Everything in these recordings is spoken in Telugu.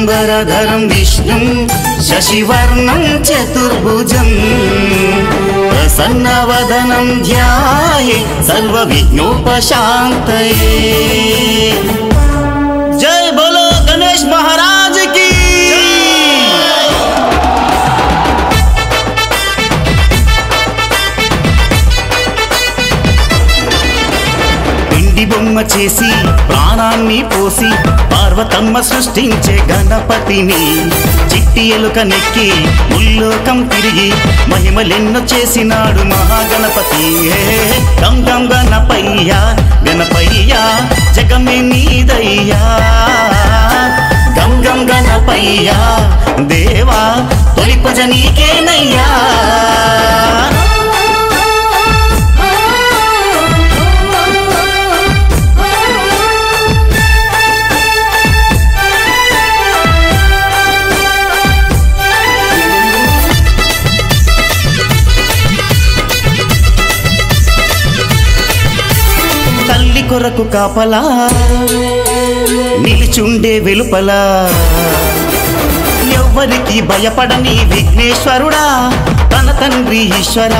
శుక్లాంబరధరం విష్ణుం శశివర్ణం చతుర్భుజం ప్రసన్నవదనం ధ్యాయే సర్వ విఘ్నోపశాంతయే జై బోలో గణేష్ మహారాజ్ కి పిండి బొమ్మ చేసి ప్రాణాన్ని పోసి పార్వతమ్మ సృష్టించే గణపతిని చిట్టి ఎలుక నెక్కి ముల్లోకం తిరిగి మహిమలెన్నో చేసినాడు మహాగణపతి ఏ గం గం గణపయ్య గణపయ్య జగమే నీదయ్యా గం గం గణపయ్య దేవా తొలి పూజ నీకేనయ్యా తల్లి కొరకు కాపలా నిలిచుండే వెలుపలా ఎవ్వరికి భయపడని విఘ్నేశ్వరుడా తన తండ్రి ఈశ్వరా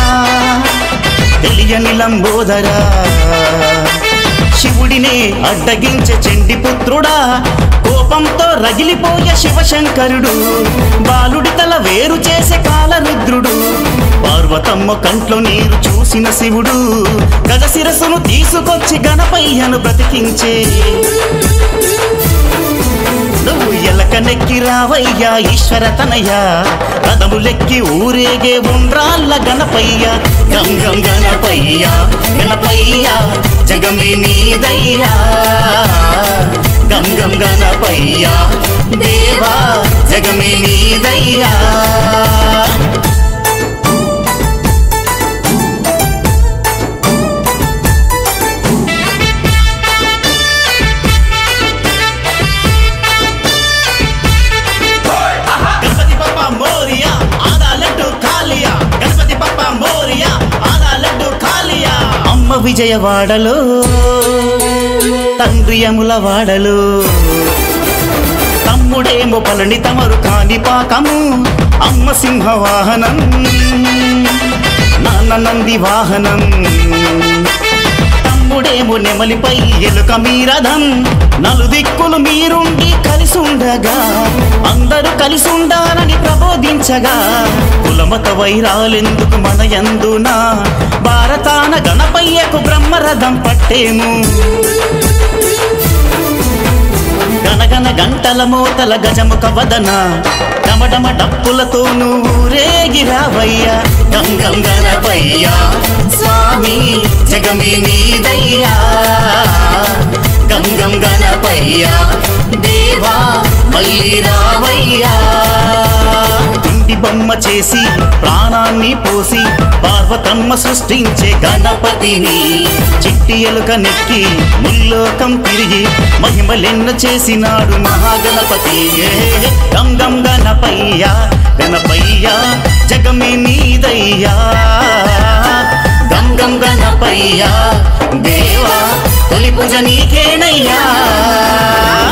తెలియని లంబోదరా శివుడినే అడ్డగించే చెండి పుత్రుడా కోపంతో రగిలిపోయే శివశంకరుడు బాలుడి తల వేరు చేసే కాలరుద్రుడు పార్వతమ్మ కంట్లో నీరు చూసిన శివుడు గజ శిరస్సును తీసుకొచ్చి గణపయ్యను బ్రతికించే నువ్వు ఎలక నెక్కి రావయ్యా ఈశ్వర తనయ్య కదములెక్కి ఊరేగే ఉండ్రాళ్ళ గణపయ్య గం గం గణపయ్య గణపయ్య జగమే నీదయ్యా గం గం గణపయ్య దేవా జగమే నీదయ్యా గణపతి పప్ప మోరియా ఆదా లడ్డు ఖాళియా గణపతి పప్ప మోరియా ఆదా లడ్డు ఖాళియా అమ్మ విజయవాడలో తండ్రి యముల వాడలు తమ్ముడేమో పలని తమరు కాని పాకము అమ్మ సింహ వాహనం నాన్న నంది వాహనం తమ్ముడేమో నెమలిపై ఎలుక మీరథం నలుదిక్కులు మీరుండి కలిసుండగా అందరూ కలిసుండాలని ప్రబోధించగా కులమత వైరాలెందుకు మన యందున భారతాన గణపయ్యకు బ్రహ్మరథం పట్టేము గనగన గంటల మోతల గజముఖ వదన డమడమ డప్పులతో రేగిరావయ్యా గంగం గణపయ్యా స్వామి జగమే నీదయ్యా గంగం గణపయ్యా దేవా మళ్ళీ రావయ్యా ఇంటి బొమ్మ చేసి ప్రాణాన్ని పోసి పార్వతమ్మ సృష్టించే గణపతిని చిట్టి ఎలుక నెక్కి ముల్లోకం తిరిగి మహిమలెన్న చేసినాడు మహాగణపతి ఏ గం గం గణపయ్య గణపయ్య జగమే నీదయ్యా గం గం గణపయ్య దేవా తొలి పూజ నీకేనయ్యా